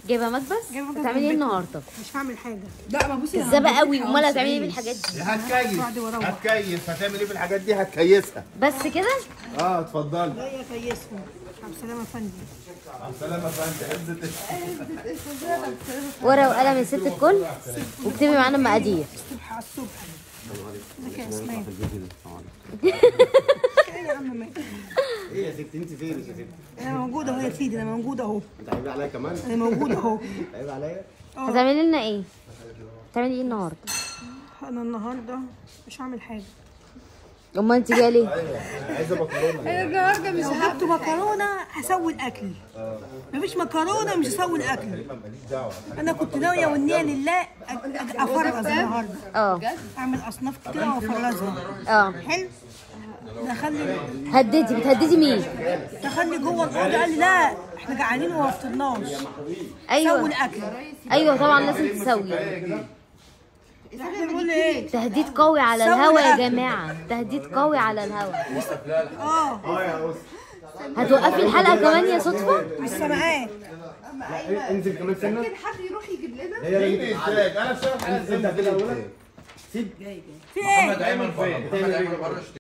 جايبه مكبس جايبة مكبس هتعملي ايه من النهارده مش هعمل حاجه لا ما بصي كذابه قوي امال هتعملي ايه بالحاجات دي هتكيف بعد وراهم. هتكيف هتعمل ايه في الحاجات دي هتكيسها بس كده اه اتفضلي جايه كيسهم عبد السلام افندي مع السلامه يا فندم عزة ورقه وقلم يا ست الكل واكتبي معانا المقادير الصبح على الصبح ازيك يا اسماء ايه يا عم مالك ايه يا ستي انت فين يا ستي؟ انا موجوده اهو يا سيدي انا موجوده اهو انت عيب عليا كمان؟ انا موجوده اهو عيب عليا؟ هتعملي لنا ايه هتعملي ايه النهارده انا النهارده مش هعمل حاجه امال انت جايه ليه عايزه مكرونه النهارده مش لو جبت مكرونه هسوي الاكل مفيش مكرونه مش هسوي الاكل ماليش دعوه انا كنت ناويه والنيه لله أ- أ- افرز النهارده اه اعمل اصناف كده وافرزها اه حلو دخلني هددي بتهددي مين دخلني جوه الاوضه قال لي لا احنا جعانين وما فطرناش سوي ايوه الاكل ايوه طبعا لازم تسوي احنا بنقول ايه تهديد قوي على سوي الهوا يا الأكل. جماعه تهديد قوي على الهوا اه هتوقفي الحلقه كمان يا صدفه مش سامعاك انزل كمان سنه ممكن حد يروح يجيب لنا هي مين راجل انتاج انا مش فاهم حاجه انت هتبقى الاولى في ايه ايمن فين